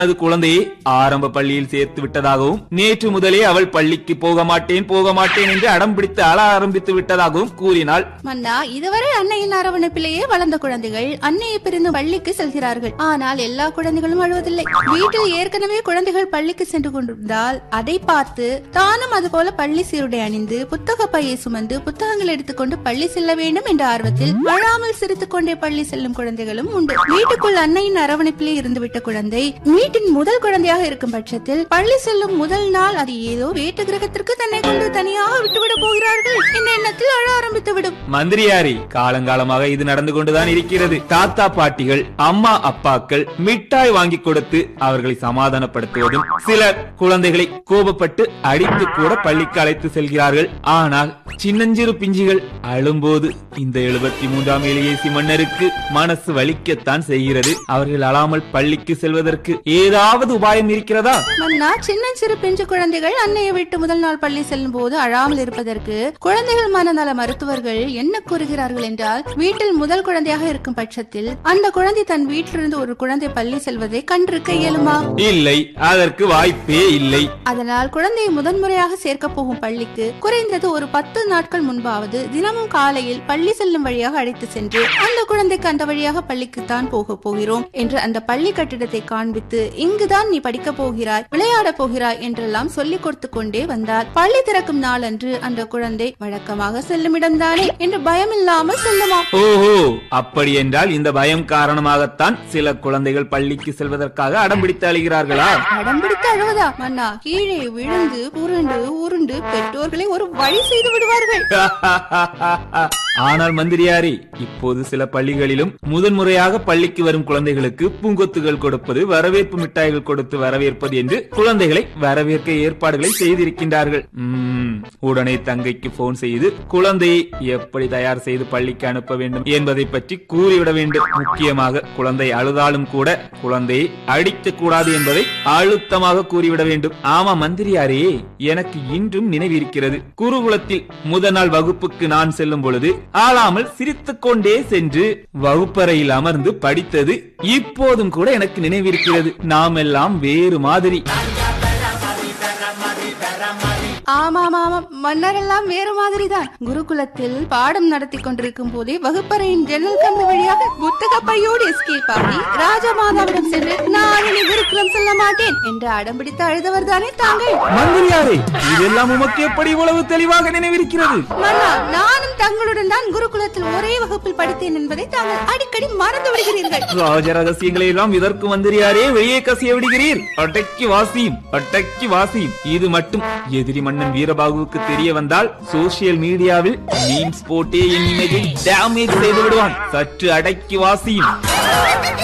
அது குழந்தையை ஆரம்ப பள்ளியில் சேர்த்து விட்டதாகவும் நேற்று முதலே அவள் பள்ளிக்கு போக மாட்டேன் போக மாட்டேன் என்று அடம் பிடித்து அழ ஆரம்பித்து விட்டதாகவும் கூறினாள் மன்னா இதுவரை அன்னையின் அரவணைப்பிலேயே வளர்ந்த குழந்தைகள் அன்னையை பிரிந்து பள்ளிக்கு செல்கிறார்கள் ஆனால் எல்லா குழந்தைகளும் அழுவதில்லை வீட்டில் ஏற்கனவே குழந்தைகள் பள்ளிக்கு சென்று கொண்டிருந்தால் அதை பார்த்து தானும் அதுபோல பள்ளி சீருடை அணிந்து புத்தக பையை சுமந்து புத்தகங்கள் எடுத்துக்கொண்டு பள்ளி செல்ல வேண்டும் என்ற ஆர்வத்தில் அழாமல் சிரித்துக் கொண்டே பள்ளி செல்லும் குழந்தைகளும் உண்டு வீட்டுக்குள் அன்னையின் அரவணைப்பிலே இருந்துவிட்ட குழந்தை வீட்டின் முதல் குழந்தையாக இருக்கும் பட்சத்தில் பள்ளி செல்லும் முதல் நாள் அது ஏதோ வேட்டு கிரகத்திற்கு தன்னை கொண்டு தனியாக விட்டுவிட போகிறார்கள் என்ற எண்ணத்தில் அழ ஆரம்பித்து விடும் மந்திரியாரி காலங்காலமாக இது நடந்து கொண்டுதான் இருக்கிறது தாத்தா பாட்டிகள் அம்மா அப்பாக்கள் மிட்டாய் வாங்கி கொடுத்து அவர்களை சமாதானப்படுத்துவதும் சிலர் குழந்தைகளை கோபப்பட்டு அடித்து கூட பள்ளிக்கு அழைத்து செல்கிறார்கள் ஆனால் சின்னஞ்சிறு பிஞ்சுகள் அழும்போது இந்த எழுபத்தி மூன்றாம் இளையேசி மன்னருக்கு மனசு வலிக்கத்தான் செய்கிறது அவர்கள் அழாமல் பள்ளிக்கு செல்வதற்கு ஏதாவது உபாயம் இருக்கிறதா மன்னா சின்ன சிறு பிஞ்சு குழந்தைகள் அன்னையை விட்டு முதல் நாள் பள்ளி செல்லும் போது அழாமல் இருப்பதற்கு குழந்தைகள் மனநல மருத்துவர்கள் என்ன கூறுகிறார்கள் என்றால் வீட்டில் முதல் குழந்தையாக இருக்கும் பட்சத்தில் அந்த குழந்தை தன் வீட்டிலிருந்து ஒரு குழந்தை பள்ளி செல்வதை கண்டிருக்க இயலுமா இல்லை அதற்கு வாய்ப்பே இல்லை அதனால் குழந்தையை முதன்முறையாக சேர்க்க போகும் பள்ளிக்கு குறைந்தது ஒரு பத்து நாட்கள் முன்பாவது தினமும் காலையில் பள்ளி செல்லும் வழியாக அழைத்து சென்று அந்த குழந்தைக்கு அந்த வழியாக பள்ளிக்கு தான் போக போகிறோம் என்று அந்த பள்ளி கட்டிடத்தை காண்பித்து இங்குதான் நீ படிக்க போகிறாய் விளையாட போகிறாய் என்றெல்லாம் சொல்லிக் கொடுத்து கொண்டே வந்தார் பள்ளி திறக்கும் நாள் அன்று அந்த குழந்தை வழக்கமாக செல்லும் இடம்தானே என்று பயமில்லாமல் செல்லுமாம் ஓஹோ அப்படி என்றால் இந்த பயம் காரணமாகத்தான் சில குழந்தைகள் பள்ளிக்கு செல்வதற்காக அடம் பிடித்து அழுகிறார்களா அடம் பிடித்து அழுவதா மன்னா கீழே விழுந்து புரண்டு உருண்டு பெற்றோர்களை ஒரு வழி செய்து விடுவார்கள் ஆனால் மந்திரியாரி இப்போது சில பள்ளிகளிலும் முதன்முறையாக பள்ளிக்கு வரும் குழந்தைகளுக்கு பூங்கொத்துகள் கொடுப்பது வரவேற்பு மிட்டாய்கள் கொடுத்து வரவேற்பது என்று குழந்தைகளை வரவேற்க ஏற்பாடுகளை செய்திருக்கின்றார்கள் உம், உடனே தங்கைக்கு போன் செய்து குழந்தையை எப்படி தயார் செய்து பள்ளிக்கு அனுப்ப வேண்டும் என்பதை பற்றி கூறிவிட வேண்டும் முக்கியமாக குழந்தை அழுதாலும் கூட குழந்தையை அடிக்க கூடாது என்பதை அழுத்தமாக கூறிவிட வேண்டும் ஆமா மந்திரியாரே எனக்கு இன்றும் நினைவிருக்கிறது குருகுலத்தில் முதல் நாள் வகுப்புக்கு நான் செல்லும் பொழுது ஆளாமல் சிரித்துக் கொண்டே சென்று வகுப்பறையில் அமர்ந்து படித்தது இப்போதும் கூட எனக்கு நினைவிருக்கிறது நாம் எல்லாம் வேறு மாதிரி ஆமாம் ஆமாம் மன்னர் எல்லாம் வேறு மாதிரிதான் குருகுலத்தில் பாடம் நடத்தி கொண்டிருக்கும் போதே வகுப்பறையின் ஜன்னல் கண்ணு வழியாக புத்தக பையோடு எஸ்கேப் ஆகி ராஜமாதாவிடம் சென்று நான் இனி குருகுலம் செல்ல மாட்டேன் என்று அடம் பிடித்து அழுதவர் தானே தாங்கள் மந்திரியாரே இதெல்லாம் உமக்கு எப்படி இவ்வளவு தெளிவாக நினைவிருக்கிறது மன்னா நானும் தங்களுடன் தான் குருகுலத்தில் ஒரே வகுப்பில் படித்தேன் என்பதை தாங்கள் அடிக்கடி மறந்து விடுகிறீர்கள் ராஜ ரகசியங்களை எல்லாம் இதற்கு மந்திரியாரே வெளியே கசிய விடுகிறீர் அட்டக்கி வாசியும் அட்டக்கி வாசியும் இது மட்டும் எதிரி மன்னன் வீரபாகுவுக்கு தெரிய வந்தால் சோசியல் மீடியாவில் மீம்ஸ் போட்டே என் இமேஜை டேமேஜ் செய்து விடுவான் சற்று அடக்கி வாசியும்